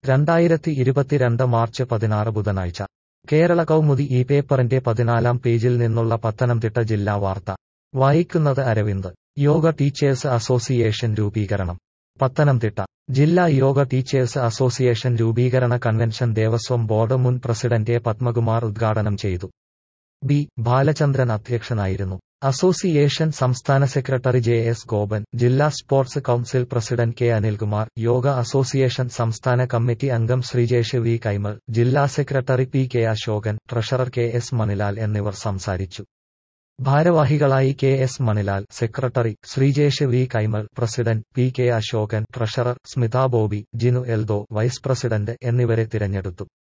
രണ്ടായിരത്തി ഇരുപത്തിരണ്ട് മാർച്ച് പതിനാറ് ബുധനാഴ്ച കേരള കൗമുദി ഈ പേപ്പറിന്റെ പതിനാലാം പേജിൽ നിന്നുള്ള പത്തനംതിട്ട ജില്ലാ വാർത്ത വായിക്കുന്നത് അരവിന്ദ് യോഗ ടീച്ചേഴ്സ് അസോസിയേഷൻ രൂപീകരണം പത്തനംതിട്ട ജില്ലാ യോഗ ടീച്ചേഴ്സ് അസോസിയേഷൻ രൂപീകരണ കൺവെൻഷൻ ദേവസ്വം ബോർഡ് മുൻ പ്രസിഡന്റ് എ പത്മകുമാർ ഉദ്ഘാടനം ചെയ്തു ബി ബാലചന്ദ്രൻ അധ്യക്ഷനായിരുന്നു അസോസിയേഷൻ സംസ്ഥാന സെക്രട്ടറി ജെ എസ് ഗോപൻ ജില്ലാ sports council president K Anilkumar yoga association സംസ്ഥാന കമ്മിറ്റി അംഗം ശ്രീജേഷ് വി കൈമൾ ജില്ലാ secretary P K Ashokan treasurer K S Manilal എന്നിവർ സംസാരിച്ചു ഭാരവാഹികളായി K S Manilal secretary Sreejesh V Kaimal president P K Ashokan treasurer Smitha Bobby Jinu Eldho vice president എന്നിവരെ തിരഞ്ഞെടുത്തു